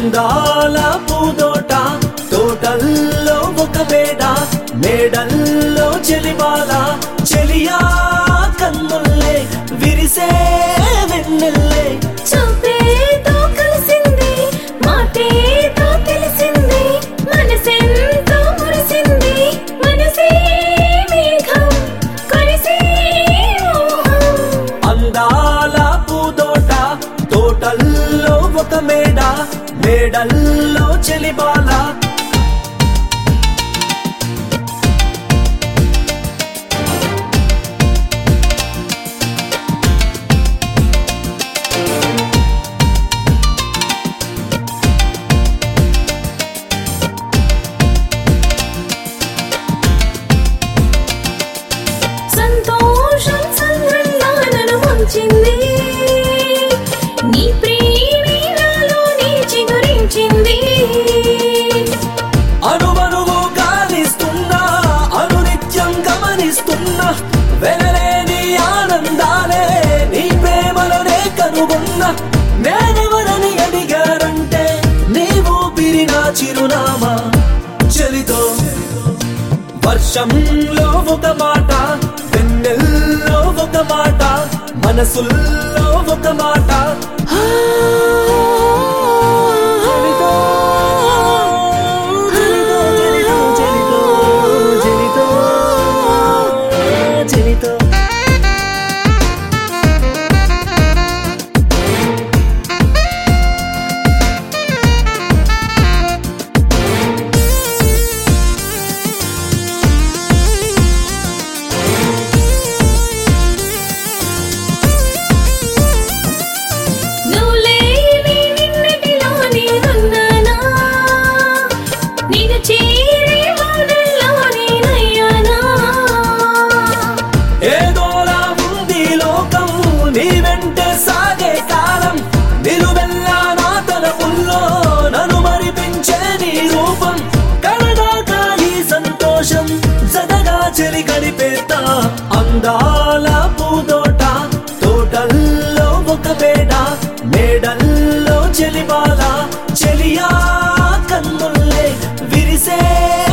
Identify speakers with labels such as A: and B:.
A: అందాల పూదోట తోటల్లో ఒక మేడ మేడల్లో చెలిబాల చెలియా కన్నుల్లే విరిసే వెన్నెల్లే
B: చూపేతో కలిసింది మాటేతో తెలిసింది మనసెంతో మురిసింది మనసే మేఘం కలిసే మోహం
A: అందాల పూదోట తోటల్లో ఒక మేడ మేడల్లో చెలిబాల
B: సంతోషం సంద్రంగా నన్ను ముంచింది నీ ప్రేమే నాలోనే చిగురించింది
A: అణువణువు గాలిస్తున్నా అనునిత్యం గమనిస్తున్నా వెనలేని ఆనందాలే నీ ప్రేమలోనే కనుగొన్నా నేనెవరని అడిగారంటే నీవు పిరినా చిరునామా చలితో వర్షంలో ఒక మాట వెన్నెల్లో ఒక మాట మనసుల్లో ఒక మాట చలితో, చలితో, చలితో, చలితో, చలితో, చలితో.
B: నువ్వు లేని నిన్నటిలో నేనున్నానా నిన్ను చేరే వానల్లో నేనయ్యానా
A: ఏదోలా ఉంది లోకం నీ వెంటే సాగే కాలం నిలువెల్లా నా తలపుల్లో నన్ను మరిపించే నీ రూపం కడదాకా ఈ సంతోషం జగగా చెలి గడిపేత అందాల పూదోట తోటల్లో ఒక మేడ మేడల్లో చెలిబాల చెలియా కన్నుల్లే విరిసే